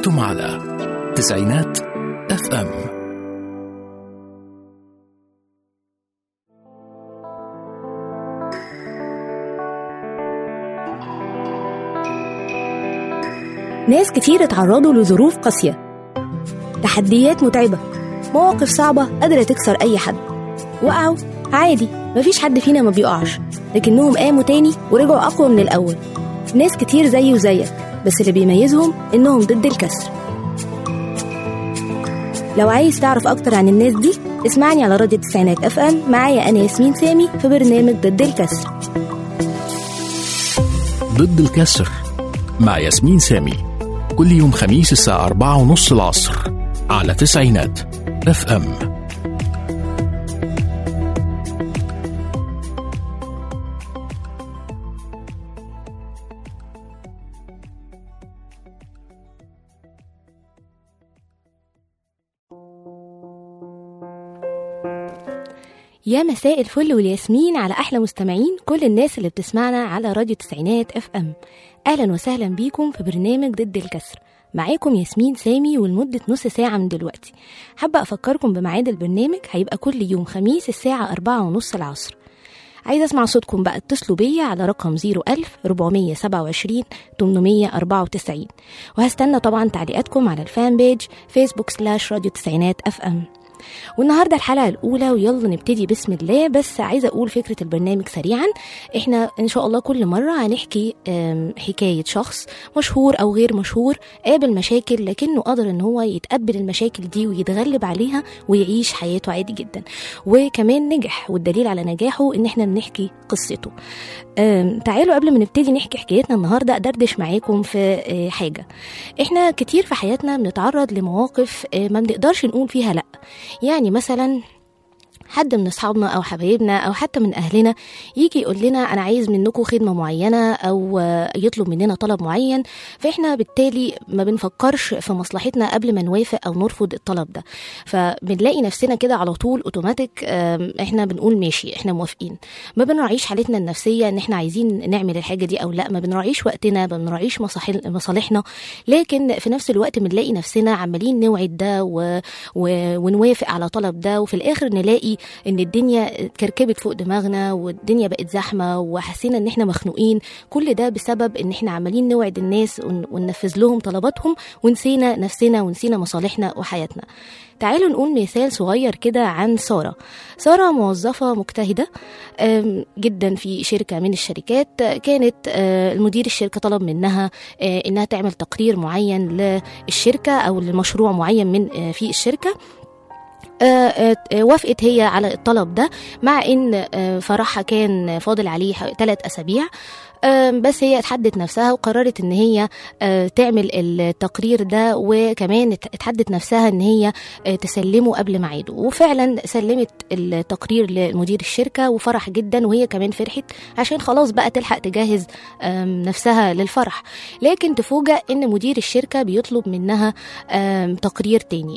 أنتم على تسعينات اف ام ناس كتير اتعرضوا لظروف قاسية تحديات متعبة مواقف صعبة قادرة تكسر أي حد وقعوا عادي مفيش حد فينا ما بيقعش لكنهم قاموا تاني ورجعوا أقوى من الأول ناس كتير زيي وزيك بس اللي بيميزهم إنهم ضد الكسر لو عايز تعرف أكتر عن الناس دي اسمعني على راديو التسعينات اف ام معايا أنا ياسمين سامي في برنامج ضد الكسر ضد الكسر مع ياسمين سامي كل يوم خميس الساعة أربعة ونص العصر على تسعينات اف ام يا مساء الفل والياسمين على احلى مستمعين كل الناس اللي بتسمعنا على راديو تسعينات اف ام اهلا وسهلا بيكم في برنامج ضد الكسر معاكم ياسمين سامي ولمدة نص ساعة من دلوقتي حابة أفكركم بميعاد البرنامج هيبقى كل يوم خميس الساعة أربعة ونص العصر عايزة أسمع صوتكم بقى اتصلوا بيا على رقم 01000 427 894 وهستنى طبعا تعليقاتكم على الفان بيج فيسبوك سلاش راديو تسعينات اف ام والنهارده الحلقه الاولى ويلا نبتدي بسم الله بس عايزه اقول فكره البرنامج سريعا احنا ان شاء الله كل مره هنحكي آم، حكايه شخص مشهور او غير مشهور قابل مشاكل لكنه قدر ان هو يتقبل المشاكل دي ويتغلب عليها ويعيش حياته عادي جدا وكمان نجح والدليل على نجاحه ان احنا بنحكي قصته آم، تعالوا قبل ما نبتدي نحكي حكايتنا النهارده ادردش معاكم في آه، حاجه احنا كتير في حياتنا بنتعرض لمواقف آه، ما بنقدرش نقول فيها لا يعني مثلا حد من اصحابنا او حبايبنا او حتى من اهلنا يجي يقول لنا انا عايز منكم خدمه معينه او آه، يطلب مننا طلب معين فاحنا بالتالي ما بنفكرش في مصلحتنا قبل ما نوافق او نرفض الطلب ده فبنلاقي نفسنا كده على طول اوتوماتيك آم، احنا بنقول ماشي احنا موافقين ما بنراعيش حالتنا النفسيه ان احنا عايزين نعمل الحاجه دي او لا ما بنراعيش وقتنا ما بنراعيش مصاحل- مصالحنا لكن في نفس الوقت بنلاقي نفسنا عمالين نوعد ده و... و... ونوافق على طلب ده وفي الاخر نلاقي ان الدنيا اتكركبت فوق دماغنا والدنيا بقت زحمه وحسينا ان احنا مخنوقين كل ده بسبب ان احنا عمالين نوعد الناس ون... وننفذ لهم طلباتهم ونسينا نفسنا ونسينا مصالحنا وحياتنا تعالوا نقول مثال صغير كده عن سارة سارة موظفة مجتهدة آم، جدا في شركة من الشركات آه، كانت آه، المدير الشركة طلب منها آه، إنها تعمل تقرير معين للشركة أو لمشروع معين من آه، في الشركة آه، آه، آه، وافقت هي على الطلب ده مع ان آه، فرحها كان فاضل عليه ثلاث اسابيع آه، بس هي اتحدت نفسها وقررت ان هي آه، تعمل التقرير ده وكمان ات- اتحدت نفسها ان هي آه، تسلمه قبل ميعاده وفعلا سلمت التقرير لمدير الشركه وفرح جدا وهي كمان فرحت عشان خلاص بقى تلحق تجهز آم، نفسها للفرح لكن تفوجأ ان مدير الشركه بيطلب منها آم، تقرير تاني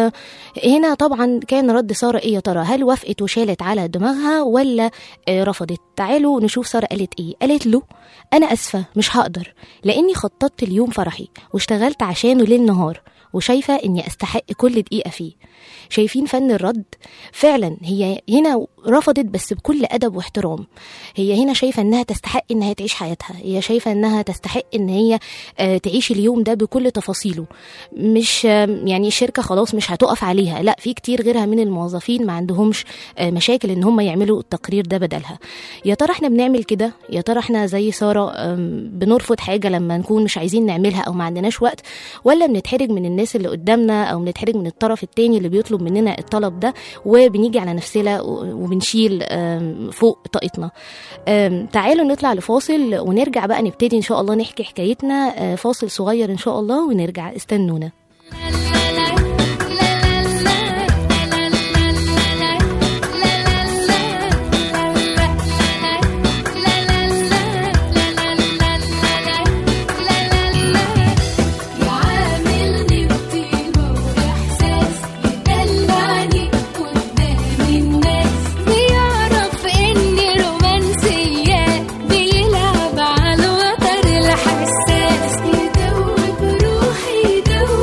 وهنا طبعا كان رد ساره ايه يا ترى هل وافقت وشالت على دماغها ولا آه، رفضت تعالوا نشوف ساره قالت ايه قالت له انا اسفه مش هقدر لاني خططت اليوم فرحي واشتغلت عشانه ليل نهار وشايفه اني استحق كل دقيقه فيه شايفين فن الرد فعلا هي هنا رفضت بس بكل ادب واحترام هي هنا شايفه انها تستحق انها تعيش حياتها هي شايفه انها تستحق ان هي آه، تعيش اليوم ده بكل تفاصيله مش آه، يعني الشركه خلاص مش هتقف عليها لا في كتير غيرها من الموظفين ما عندهمش آه، مشاكل ان هم يعملوا التقرير ده بدلها يا ترى احنا بنعمل كده يا ترى احنا زي ساره آم، بنرفض حاجه لما نكون مش عايزين نعملها او ما عندناش وقت ولا بنتحرج من الناس اللي قدامنا او بنتحرج من الطرف التاني اللي بيطلب مننا الطلب ده وبنيجي على نفسنا و- وبنشيل آم، فوق طاقتنا آم، تعالوا نطلع لفاصل ونرجع بقى نبتدي ان شاء الله نحكي حكايتنا آه، فاصل صغير ان شاء الله ونرجع استنونا يعاملني بطيبة وإحساس يدلعني قدام الناس بيعرف إني رومانسية بيلعب على الوتر الحساس يدوب روحي يدوب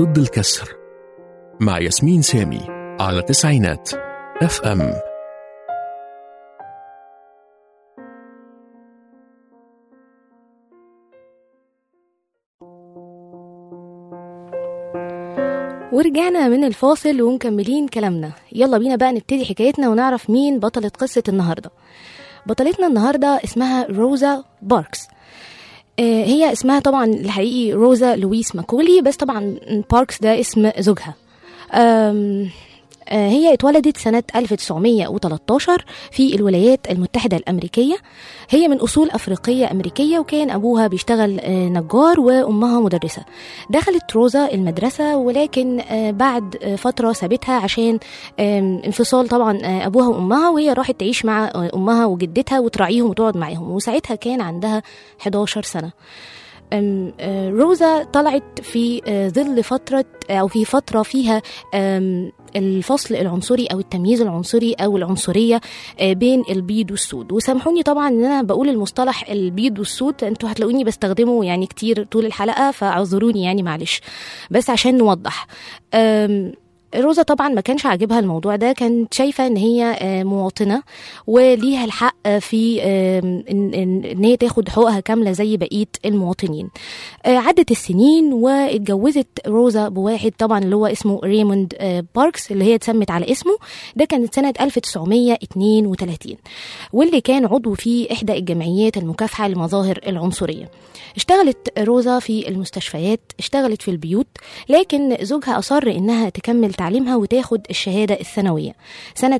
ضد الكسر مع ياسمين سامي على تسعينات اف ام ورجعنا من الفاصل ومكملين كلامنا يلا بينا بقى نبتدي حكايتنا ونعرف مين بطلة قصة النهاردة بطلتنا النهاردة اسمها روزا باركس آه، هي اسمها طبعا الحقيقي روزا لويس ماكولي بس طبعا باركس ده اسم زوجها آم، آه، هي اتولدت سنة 1913 في الولايات المتحدة الأمريكية هي من أصول أفريقية أمريكية وكان أبوها بيشتغل آه، نجار وأمها مدرسة دخلت روزا المدرسة ولكن آه، بعد آه، فترة سابتها عشان آم، انفصال طبعا آه، أبوها وأمها وهي راحت تعيش مع آه، أمها وجدتها وتراعيهم وتقعد معاهم وساعتها كان عندها 11 سنة أم، آه، روزا طلعت في آه، ظل فترة أو في فترة فيها أم، الفصل العنصري أو التمييز العنصري أو العنصرية آه، بين البيض والسود وسامحوني طبعا إن أنا بقول المصطلح البيض والسود أنتوا هتلاقوني بستخدمه يعني كتير طول الحلقة فاعذروني يعني معلش بس عشان نوضح أم، روزا طبعا ما كانش عاجبها الموضوع ده كانت شايفه ان هي آه، مواطنه وليها الحق في آم، ان ان إن هي تاخد حقوقها كامله زي بقيه المواطنين آه، عدت السنين واتجوزت روزا بواحد طبعا اللي هو اسمه ريموند آه، باركس اللي هي اتسمت على اسمه ده كانت سنه 1932 واللي كان عضو في احدى الجمعيات المكافحه لمظاهر العنصريه اشتغلت روزا في المستشفيات اشتغلت في البيوت لكن زوجها أصر إنها تكمل تعليمها وتاخد الشهادة الثانوية سنة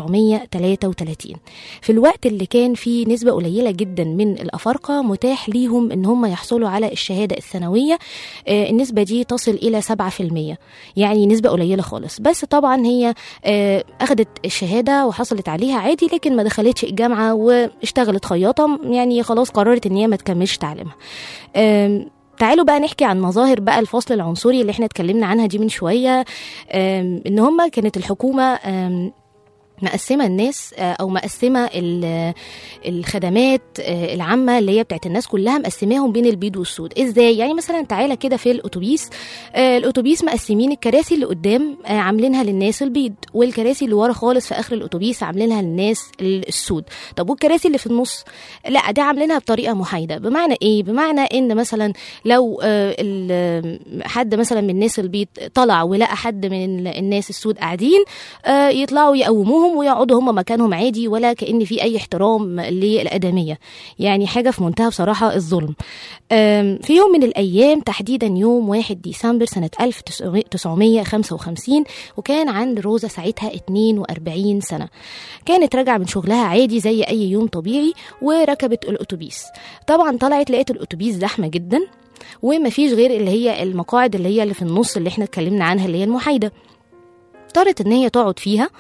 1933 في الوقت اللي كان فيه نسبة قليلة جدا من الأفارقة متاح ليهم إن هم يحصلوا على الشهادة الثانوية آه، النسبة دي تصل إلى 7% يعني نسبة قليلة خالص بس طبعا هي آه، أخدت الشهادة وحصلت عليها عادي لكن ما دخلتش الجامعة واشتغلت خياطة يعني خلاص قررت إن هي ما تكملش تعليمها آم، تعالوا بقى نحكي عن مظاهر بقى الفصل العنصري اللي احنا اتكلمنا عنها دي من شويه آم، ان هما كانت الحكومه آم، مقسمه الناس آه، او مقسمه ال- الخدمات آه، العامه اللي هي بتاعت الناس كلها مقسماهم بين البيض والسود ازاي يعني مثلا تعالى كده في الاتوبيس آه، الاتوبيس مقسمين الكراسي اللي قدام آه، عاملينها للناس البيض والكراسي اللي ورا خالص في اخر الاتوبيس عاملينها للناس ال- السود طب والكراسي اللي في النص لا دي عاملينها بطريقه محايده بمعنى ايه بمعنى ان مثلا لو آه، ال- حد مثلا من الناس البيض طلع ولقى حد من الناس السود قاعدين آه، يطلعوا يقوموهم ويقعدوا هم مكانهم عادي ولا كأن في أي احترام للأدمية يعني حاجة في منتهى بصراحة الظلم آم، في يوم من الأيام تحديدا يوم 1 ديسمبر سنة 1955 وكان عند روزا ساعتها 42 سنة كانت راجعة من شغلها عادي زي أي يوم طبيعي وركبت الأتوبيس طبعا طلعت لقيت الأتوبيس زحمة جدا ومفيش غير اللي هي المقاعد اللي هي اللي في النص اللي احنا اتكلمنا عنها اللي هي المحايده اضطرت ان هي تقعد فيها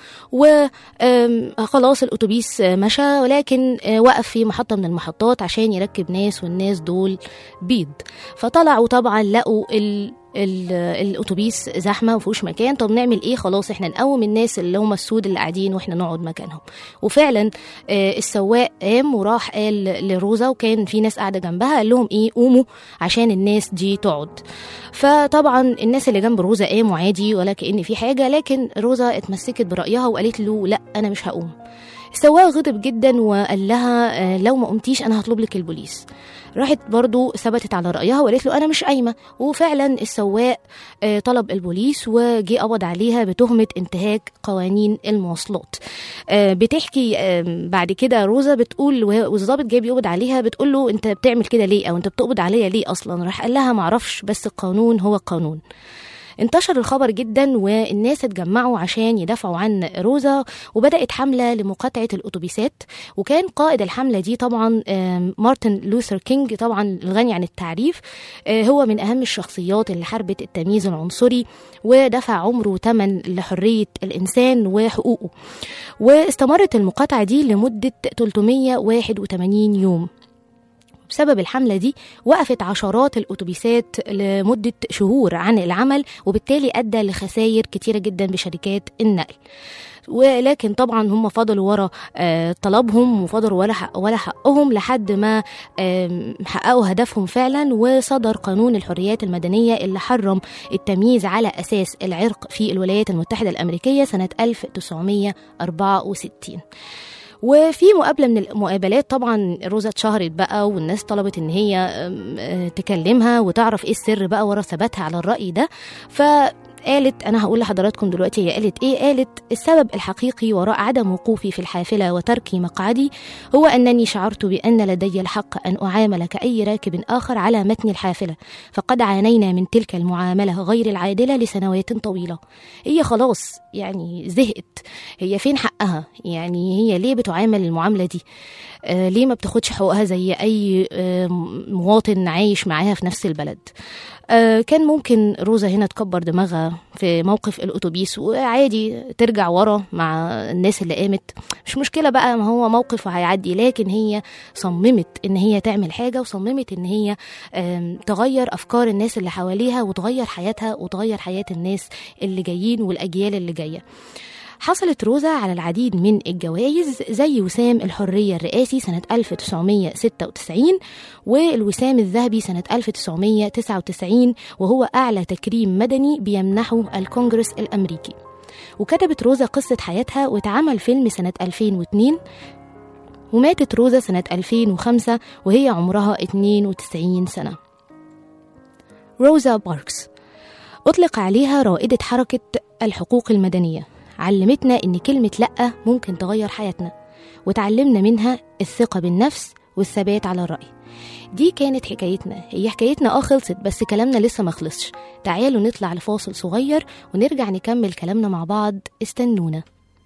وخلاص الاتوبيس آه، مشى ولكن آه، وقف في محطه من المحطات عشان يركب ناس والناس دول بيض فطلعوا طبعا لقوا ال ال- الاتوبيس زحمه ومفيهوش مكان طب نعمل ايه خلاص احنا نقوم الناس اللي هم السود اللي قاعدين واحنا نقعد مكانهم وفعلا آه، السواق قام وراح قال لروزا وكان في ناس قاعده جنبها قال لهم ايه قوموا عشان الناس دي تقعد فطبعا الناس اللي جنب روزا قاموا عادي ولا كأن في حاجه لكن روزا اتمسكت برايها وقالت له لا انا مش هقوم السواق غضب جدا وقال لها آه، لو ما قمتيش انا هطلب لك البوليس راحت برضو ثبتت على رأيها وقالت له أنا مش قايمة وفعلا السواق آه، طلب البوليس وجي قبض عليها بتهمة انتهاك قوانين المواصلات آه، بتحكي آه، بعد كده روزا بتقول وهي- والظابط جاي بيقبض عليها بتقول له انت بتعمل كده ليه او انت بتقبض عليا ليه اصلا راح قال لها معرفش بس القانون هو القانون انتشر الخبر جدا والناس اتجمعوا عشان يدافعوا عن روزا وبدأت حملة لمقاطعة الأتوبيسات وكان قائد الحملة دي طبعا آم، مارتن لوثر كينج طبعا الغني عن التعريف آه، هو من أهم الشخصيات اللي حاربت التمييز العنصري ودفع عمره ثمن لحرية الإنسان وحقوقه واستمرت المقاطعة دي لمدة 381 يوم بسبب الحملة دي وقفت عشرات الأتوبيسات لمدة شهور عن العمل وبالتالي أدى لخسائر كتيرة جدا بشركات النقل ولكن طبعا هم فضلوا ورا آه، طلبهم وفضلوا ولا حق ولا حقهم لحد ما آم، حققوا هدفهم فعلا وصدر قانون الحريات المدنية اللي حرم التمييز على أساس العرق في الولايات المتحدة الأمريكية سنة 1964 وفي مقابله من المقابلات طبعا روزا اتشهرت بقى والناس طلبت ان هي أم، آه، تكلمها وتعرف ايه السر بقى ورا ثباتها على الراي ده فقالت انا هقول لحضراتكم دلوقتي هي قالت ايه قالت السبب الحقيقي وراء عدم وقوفي في الحافله وتركي مقعدي هو انني شعرت بان لدي الحق ان اعامل كاي راكب اخر على متن الحافله فقد عانينا من تلك المعامله غير العادله لسنوات طويله هي خلاص يعني زهقت هي فين حقها يعني هي ليه بتعامل المعامله دي آه ليه ما بتاخدش حقوقها زي اي آه مواطن عايش معاها في نفس البلد آه كان ممكن روزا هنا تكبر دماغها في موقف الاتوبيس وعادي ترجع ورا مع الناس اللي قامت مش مشكله بقى ما هو موقف وهيعدي لكن هي صممت ان هي تعمل حاجه وصممت ان هي آم، تغير افكار الناس اللي حواليها وتغير حياتها وتغير حياه الناس اللي جايين والاجيال اللي جايه حصلت روزا على العديد من الجوائز زي وسام الحرية الرئاسي سنة 1996 والوسام الذهبي سنة 1999 وهو أعلى تكريم مدني بيمنحه الكونجرس الأمريكي وكتبت روزا قصة حياتها واتعمل فيلم سنة 2002 وماتت روزا سنة 2005 وهي عمرها 92 سنة روزا باركس أطلق عليها رائدة حركة الحقوق المدنية علمتنا إن كلمة لأ ممكن تغير حياتنا وتعلمنا منها الثقة بالنفس والثبات على الرأي دي كانت حكايتنا هي حكايتنا اه خلصت بس كلامنا لسه ما خلصش تعالوا نطلع لفاصل صغير ونرجع نكمل كلامنا مع بعض استنونا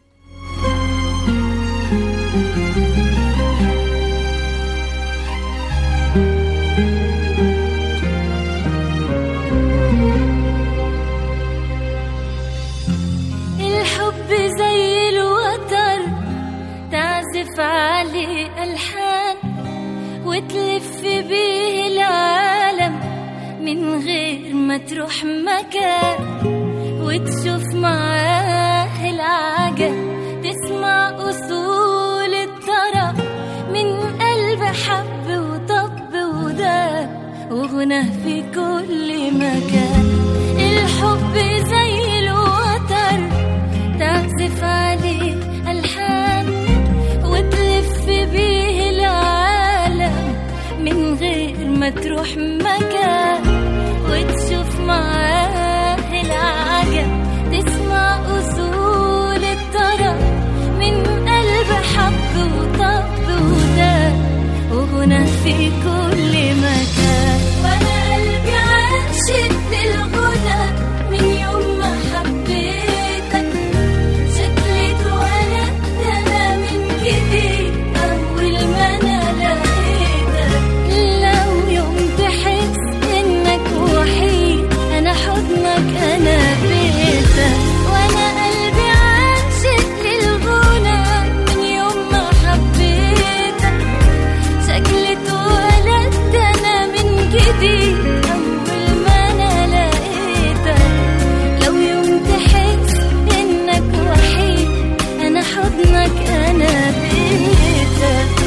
الحب زي الوتر تعزف عليه ألحان وتلف بيه العالم من غير ما تروح مكان وتشوف معاه العجب تسمع أصول الطرب من قلب حب وطب وداب وغنى في كل مكان الحب زي الوتر تعزف عليه ألحان وتلف بيه العالم من غير ما تروح مكان وتشوف معاه العجب تسمع أصول الطرب من قلب حب وطب وداب وغنى في كل مكان وانا قلبي عاشق للغنى من يوم ما حبيتك شكلي اتولدت انا من جديد اول ما انا لقيتك لو يوم تحس انك وحيد انا حضنك انا بيتك وانا قلبي عاشق للغنى من يوم ما حبيتك شكلي اتولدت انا من جديد اول ما انا لقيتك لو يوم تحس انك وحيد انا حضنك انا بيتك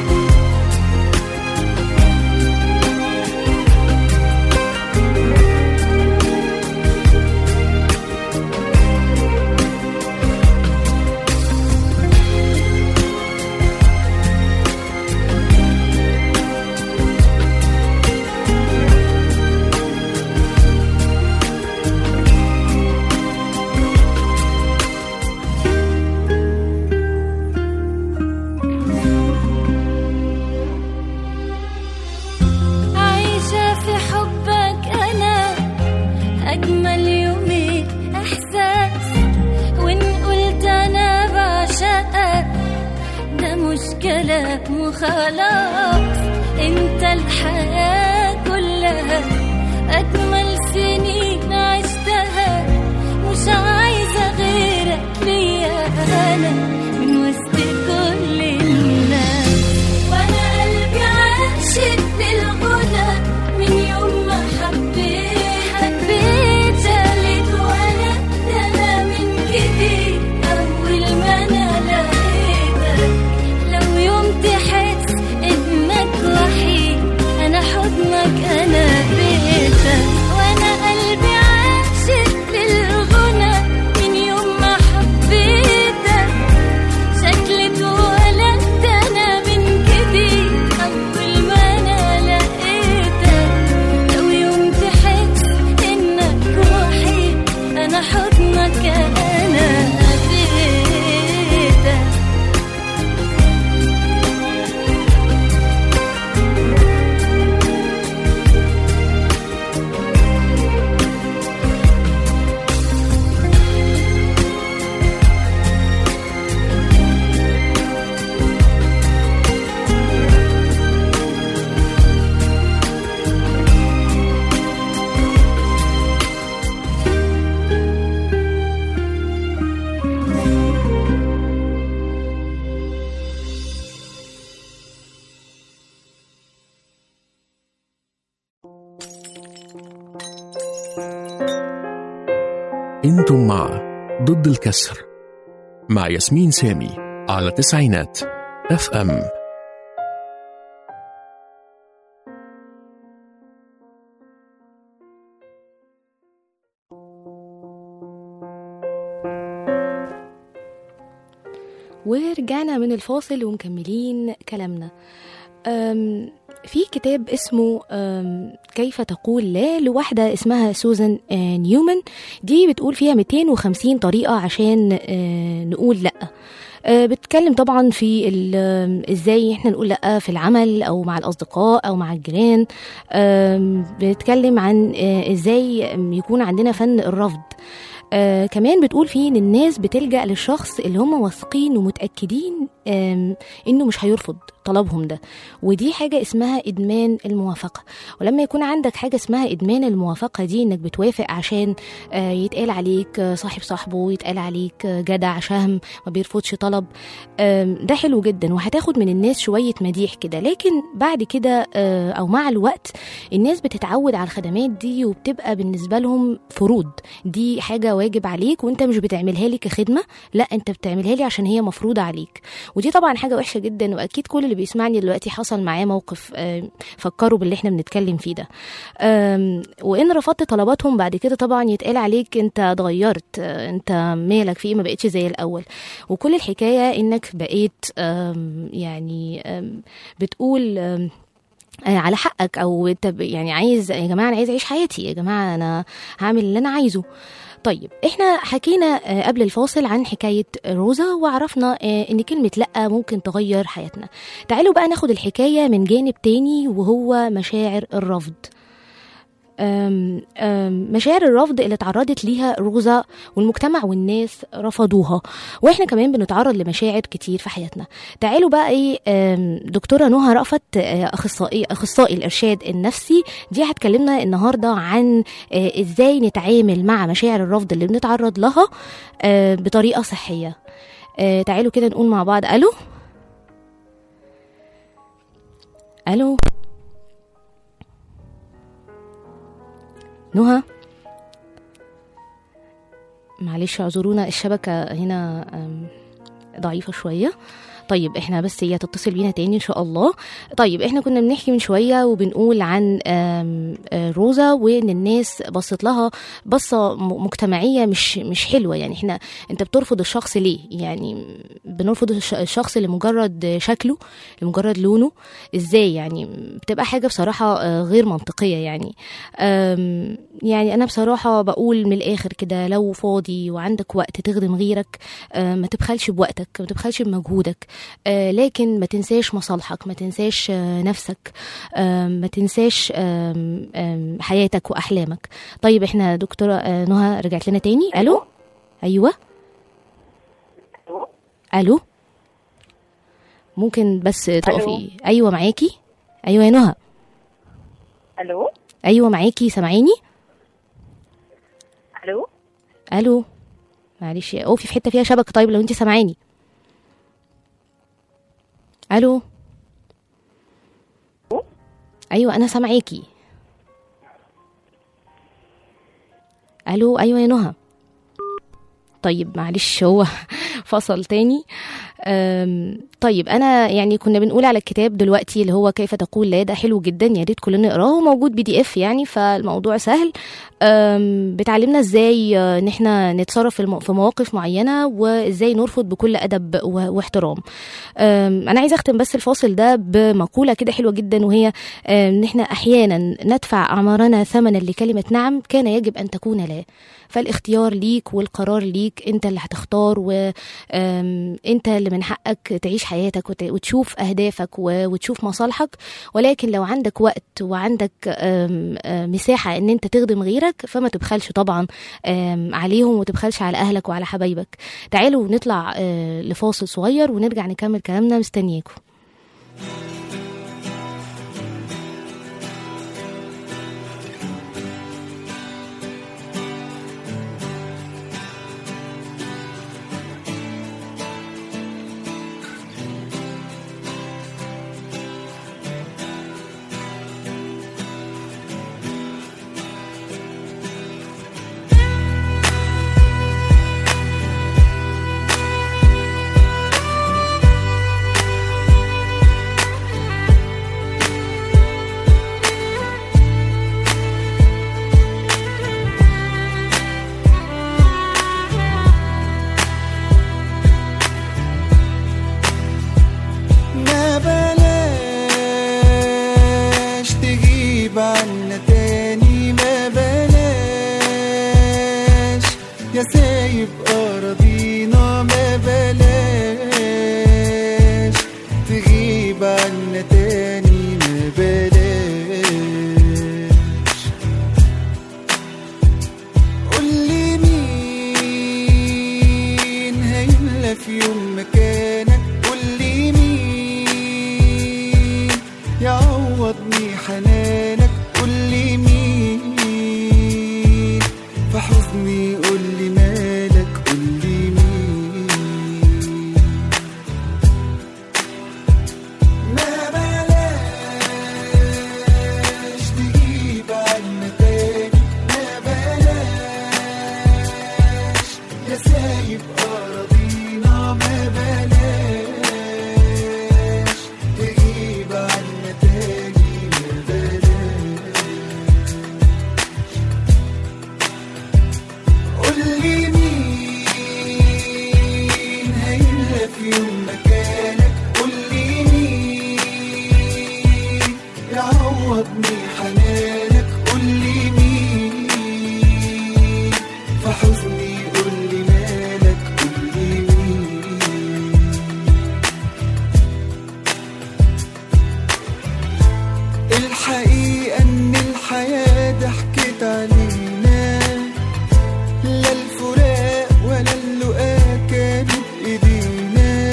عايشة في حبك أنا أجمل يومين إحساس وإن قلت أنا بعشقك ده مش كلام وخلاص أنت الحياة كلها أجمل سنين عشتها مش عايزة غيرك ليا أنا من وسط كل الناس وأنا قلبي عاشق ضد الكسر مع ياسمين سامي على تسعينات اف ام ورجعنا من الفاصل ومكملين كلامنا أم، في كتاب اسمه أم، كيف تقول لا لواحدة اسمها سوزان آه، نيومان دي بتقول فيها 250 طريقة عشان آه، نقول لأ آه، بتتكلم طبعا في ال- آم، ازاي احنا نقول لا في العمل او مع الاصدقاء او مع الجيران آم، بتتكلم عن آه، ازاي آم، يكون عندنا فن الرفض آه كمان بتقول فيه ان الناس بتلجأ للشخص اللي هم واثقين ومتأكدين آم، انه مش هيرفض طلبهم ده ودي حاجة اسمها ادمان الموافقة ولما يكون عندك حاجة اسمها ادمان الموافقة دي انك بتوافق عشان آه، يتقال عليك آه، صاحب صاحبه يتقال عليك آه، جدع شهم ما بيرفضش طلب آم، ده حلو جدا وهتاخد من الناس شوية مديح كده لكن بعد كده آه، او مع الوقت الناس بتتعود على الخدمات دي وبتبقى بالنسبة لهم فروض دي حاجة واجب عليك وانت مش بتعملها لي كخدمة لا انت بتعملها لي عشان هي مفروضة عليك ودي طبعا حاجة وحشة جدا واكيد كل اللي بيسمعني دلوقتي حصل معاه موقف آه، فكروا باللي احنا بنتكلم فيه ده آم، وان رفضت طلباتهم بعد كده طبعا يتقال عليك انت اتغيرت آه، انت مالك في ايه ما بقتش زي الاول وكل الحكاية انك بقيت آم، يعني آم، بتقول آم، آه، على حقك او انت ب- يعني عايز يا جماعه انا عايز اعيش حياتي يا جماعه انا هعمل اللي انا عايزه طيب احنا حكينا آه، قبل الفاصل عن حكايه روزا وعرفنا آه، ان كلمه لا ممكن تغير حياتنا تعالوا بقى ناخد الحكايه من جانب تاني وهو مشاعر الرفض أم أم مشاعر الرفض اللي اتعرضت ليها روزا والمجتمع والناس رفضوها واحنا كمان بنتعرض لمشاعر كتير في حياتنا تعالوا بقى ايه أم، دكتوره نهى رأفت آه، اخصائي اخصائي الارشاد النفسي دي هتكلمنا النهارده عن آه، ازاي نتعامل مع مشاعر الرفض اللي بنتعرض لها آه، بطريقه صحيه آه، تعالوا كده نقول مع بعض الو الو نهى معلش اعذرونا الشبكة هنا أم، ضعيفة شوية طيب احنا بس هي تتصل بينا تاني ان شاء الله طيب احنا كنا بنحكي من شويه وبنقول عن آم، آه، روزا وان الناس بصت لها بصه م- مجتمعيه مش مش حلوه يعني احنا انت بترفض الشخص ليه يعني بنرفض الش- الشخص لمجرد شكله لمجرد لونه ازاي يعني بتبقى حاجه بصراحه آه، غير منطقيه يعني آم، يعني انا بصراحه بقول من الاخر كده لو فاضي وعندك وقت تخدم غيرك آه، ما تبخلش بوقتك ما تبخلش بمجهودك آه، لكن ما تنساش مصالحك ما تنساش آه، نفسك آه، ما تنساش آم، آم، حياتك واحلامك طيب احنا دكتوره آه، نهى رجعت لنا تاني الو ايوه الو ممكن بس تقفي ايوه معاكي ايوه يا نهى الو ايوه معاكي سامعيني الو الو معلش اقفي في حته فيها شبكه طيب لو انت سامعاني الو ايوه انا سامعاكي الو ايوه يا نهى طيب معلش هو فصل تاني أم، طيب انا يعني كنا بنقول على الكتاب دلوقتي اللي هو كيف تقول لا ده حلو جدا يا ريت كلنا نقراه هو موجود بي دي اف يعني فالموضوع سهل أم، بتعلمنا ازاي آه، ان احنا نتصرف في المو- في مواقف معينه وازاي نرفض بكل ادب و- واحترام أم، انا عايزه اختم بس الفاصل ده بمقوله كده حلوه جدا وهي أم، ان احنا احيانا ندفع اعمارنا ثمنا لكلمه نعم كان يجب ان تكون لا فالاختيار ليك والقرار ليك انت اللي هتختار وانت اللي من حقك تعيش حياتك وت- وتشوف اهدافك و- وتشوف مصالحك ولكن لو عندك وقت وعندك أم، أم، مساحه ان انت تخدم غيرك فما تبخلش طبعا أم، عليهم وتبخلش على اهلك وعلى حبايبك تعالوا نطلع آه، لفاصل صغير ونرجع نكمل كلامنا مستنياكم هيملى في يوم مكانك قولي مين يعوضني حنانك قولي مين في حزني قولي مالك قولي مين ما بلاش تجيب عنا تاني ما بلاش يا سايب أراضينا ما بلاش تجيب عنا تاني ما بلاش قولي مين هيملى في يوم مكانك قولي مين يعوضني حنانك قولي مين في حزني قولي مالك قولي مين الحقيقة إن الحياة ضحكت علينا لا الفراق ولا اللقاء كانوا بإيدينا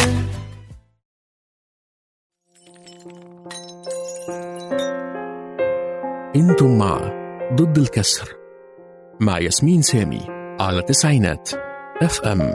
انتم مع ضد الكسر مع ياسمين سامي على تسعينات اف ام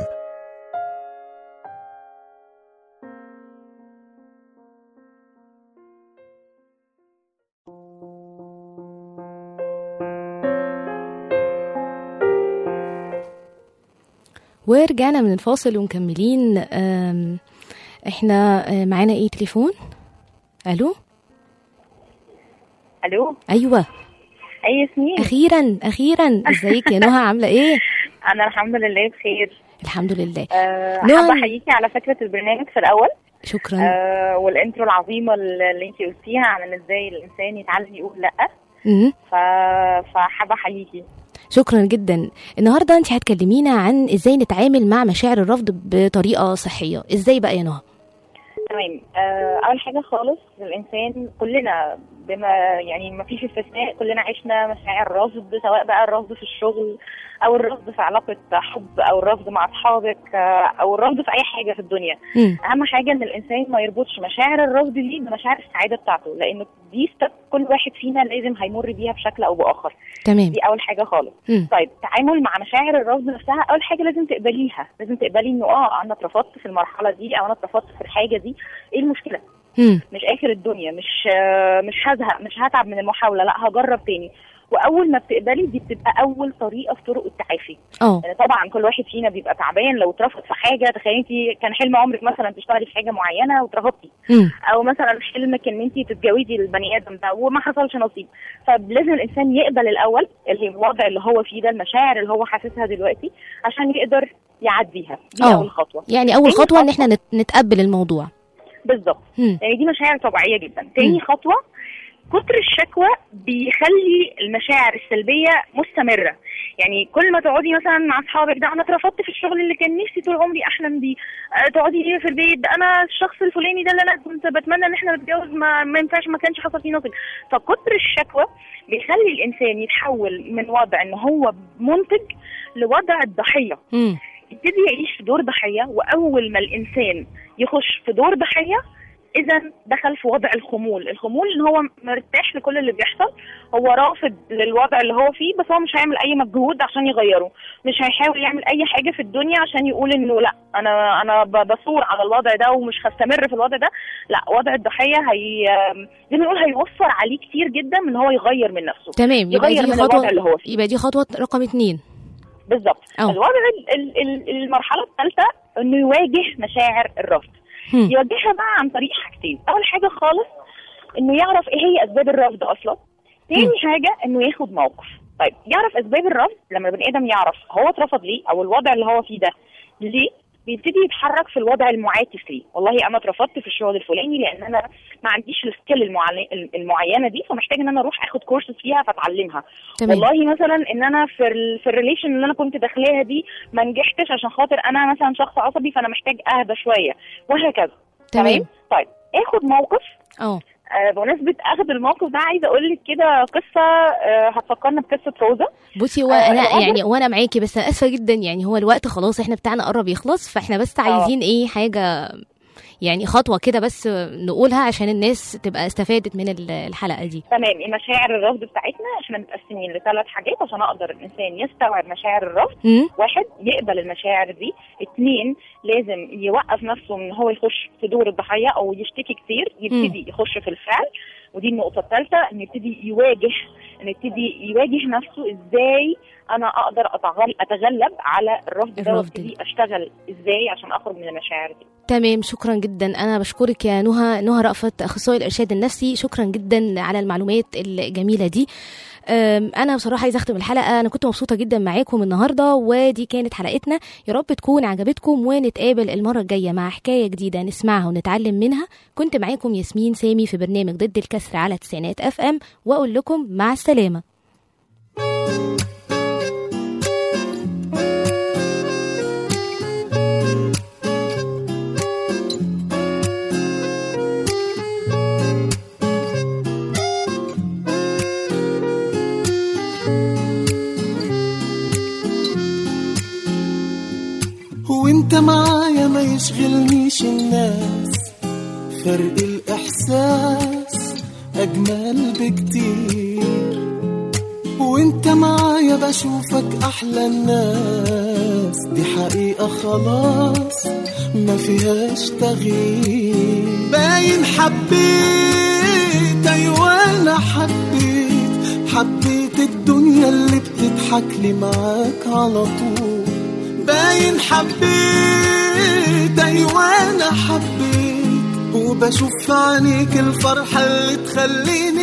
ورجعنا من الفاصل ومكملين أم، احنا آه، معانا ايه تليفون الو الو ايوه اي ياسمين اخيرا اخيرا ازيك يا نهى عامله ايه انا الحمد لله بخير الحمد لله أه نهى. حابه احييكي على فكره البرنامج في الاول شكرا أه والانترو العظيمه اللي انت قلتيها عن ان ازاي الانسان يتعلم يقول لا مم. ف... فحابه احييكي شكرا جدا النهارده انت هتكلمينا عن ازاي نتعامل مع مشاعر الرفض بطريقه صحيه ازاي بقى يا نهى تمام آه، اول حاجه خالص الانسان كلنا بما يعني ما فيش استثناء كلنا عشنا مشاعر رفض سواء بقى الرفض في الشغل او الرفض في علاقه حب او الرفض مع اصحابك آه، او الرفض في اي حاجه في الدنيا مم. اهم حاجه ان الانسان ما يربطش مشاعر الرفض دي بمشاعر السعاده بتاعته لان دي ستيب كل واحد فينا لازم هيمر بيها بشكل او باخر تمام دي اول حاجه خالص مم. طيب تعامل مع مشاعر الرفض نفسها اول حاجه لازم تقبليها لازم تقبلي انه اه انا اترفضت في المرحله دي او انا اترفضت في الحاجه دي ايه المشكله مم. مش اخر الدنيا مش آه، مش هزهق مش هتعب من المحاوله لا هجرب تاني واول ما بتقبلي دي بتبقى اول طريقه في طرق التعافي اه يعني طبعا كل واحد فينا بيبقى تعبان لو اترفض في حاجه تخيلي انت كان حلم عمرك مثلا تشتغلي في حاجه معينه واترفضتي مم. او مثلا حلمك ان انت تتجوزي البني ادم ده وما حصلش نصيب فلازم الانسان يقبل الاول اللي الوضع اللي هو فيه ده المشاعر اللي هو حاسسها دلوقتي عشان يقدر يعديها دي اه اول خطوه يعني اول تاني خطوه ان خطوة- احنا نت- نتقبل الموضوع بالظبط مم. يعني دي مشاعر طبيعيه جدا تاني مم. خطوه كتر الشكوى بيخلي المشاعر السلبيه مستمره يعني كل ما تقعدي مثلا مع اصحابك ده انا اترفضت في الشغل اللي كان نفسي طول عمري احلم بيه آه، تقعدي في البيت ده انا الشخص الفلاني ده اللي انا كنت بتمنى ان احنا نتجوز ما, ما ينفعش ما كانش حصل فيه نصيب فكتر الشكوى بيخلي الانسان يتحول من وضع ان هو منتج لوضع الضحيه مم. يبتدي يعيش في دور ضحيه واول ما الانسان يخش في دور ضحيه اذا دخل في وضع الخمول الخمول ان هو مرتاح لكل اللي بيحصل هو رافض للوضع اللي هو فيه بس هو مش هيعمل اي مجهود عشان يغيره مش هيحاول يعمل اي حاجه في الدنيا عشان يقول انه لا انا انا ب- بثور على الوضع ده ومش هستمر في الوضع ده لا وضع الضحيه هي زي ما نقول هيوفر عليه كتير جدا من هو يغير من نفسه تمام يبقى يغير دي من الوضع خطوه اللي هو فيه يبقى دي خطوه رقم اتنين بالظبط أه. الوضع ال- ال- ال- المرحله الثالثه انه يواجه مشاعر الرفض هم. يواجهها بقى عن طريق حاجتين اول حاجه خالص انه يعرف ايه هي اسباب الرفض اصلا تاني حاجه انه ياخد موقف طيب يعرف اسباب الرفض لما البني ادم يعرف هو اترفض ليه او الوضع اللي هو فيه ده ليه بيبتدي يتحرك في الوضع المعاكس ليه والله انا اترفضت في الشغل الفلاني لان انا ما عنديش السكيل المعل- المعينه دي فمحتاج ان انا اروح اخد كورسز فيها فاتعلمها تمام. والله مثلا ان انا في ال في الريليشن اللي انا كنت داخلاها دي ما نجحتش عشان خاطر انا مثلا شخص عصبي فانا محتاج اهدى شويه وهكذا تمام طيب اخد موقف اه آه، بمناسبه اخذ الموقف ده عايزه اقول لك كده قصه آه، هتفكرنا بقصه روزا بصي هو آه، انا الوضع- يعني وانا معاكي بس انا اسفه جدا يعني هو الوقت خلاص احنا بتاعنا قرب يخلص فاحنا بس عايزين ايه حاجه يعني خطوه كده بس نقولها عشان الناس تبقى استفادت من ال- الحلقه دي تمام المشاعر الرفض بتاعتنا احنا متقسمين لثلاث حاجات عشان اقدر الانسان يستوعب مشاعر الرفض امم واحد يقبل المشاعر دي اتنين لازم يوقف نفسه من ان هو يخش في دور الضحيه او يشتكي كتير يبتدي يخش في الفعل ودي النقطه الثالثه ان يبتدي يواجه ان يبتدي يواجه نفسه ازاي انا اقدر أتغل- اتغلب على الرفض ده الرفض وابتدي اشتغل ازاي عشان اخرج من المشاعر دي تمام شكرا جدا انا بشكرك يا نهى نهى رأفت اخصائي الارشاد النفسي شكرا جدا على المعلومات الجميله دي أم، انا بصراحه عايزه اختم الحلقه انا كنت مبسوطه جدا معاكم النهارده ودي كانت حلقتنا يا رب تكون عجبتكم ونتقابل المره الجايه مع حكايه جديده نسمعها ونتعلم منها كنت معاكم ياسمين سامي في برنامج ضد الكسر على تسعينات اف ام واقول لكم مع السلامه وانت معايا ما يشغلنيش الناس فرق الاحساس اجمل بكتير وانت معايا بشوفك احلى الناس دي حقيقة خلاص ما فيهاش تغيير باين حبيت ايوه انا حبيت حبيت الدنيا اللي بتضحك لي معاك على طول باين حبيت ايوه انا حبيت وبشوف في عينيك الفرحة اللي تخليني